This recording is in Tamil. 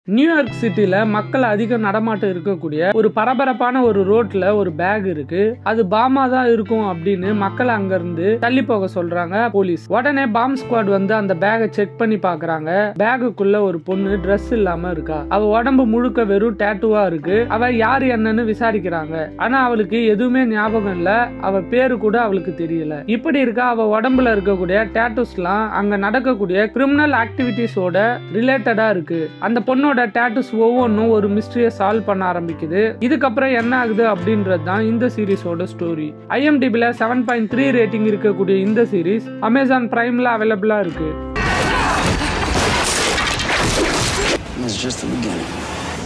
நியூயார்க் சிட்டில மக்கள் அதிக நடமாட்டம் இருக்கக்கூடிய ஒரு பரபரப்பான ஒரு ரோட்ல ஒரு பேக் இருக்கு அது பாமா தான் இருக்கும் அப்படின்னு மக்கள் அங்க இருந்து தள்ளி போக சொல்றாங்க போலீஸ் உடனே பாம் ஸ்குவாட் வந்து அந்த பேகை செக் பண்ணி பாக்குறாங்க பேகுக்குள்ள ஒரு பொண்ணு Dress இல்லாம இருக்கா அவ உடம்பு முழுக்க வெறும் டேட்டுவா இருக்கு அவ யாரு என்னன்னு விசாரிக்கிறாங்க ஆனா அவளுக்கு எதுவுமே ஞாபகம் இல்ல அவ பேரு கூட அவளுக்கு தெரியல இப்படி இருக்க அவ உடம்புல இருக்கக்கூடிய டேட்டூஸ்லாம் அங்க நடக்கக்கூடிய கிரிமினல் ஆக்டிவிட்டிஸோட ரிலேட்டடா இருக்கு அந்த பொண்ணோட டேட்டூஸ் ஒவ்வொன்றும் ஒரு மிஸ்ட்ரியை சால்வ் பண்ண ஆரம்பிக்குது இதுக்கப்புறம் என்ன ஆகுது அப்படின்றது தான் இந்த சீரிஸோட ஸ்டோரி ஐஎம்டிபில செவன் பாயிண்ட் த்ரீ ரேட்டிங் இருக்கக்கூடிய இந்த சீரிஸ் அமேசான் பிரைம்ல அவைலபிளா இருக்கு It's just the beginning.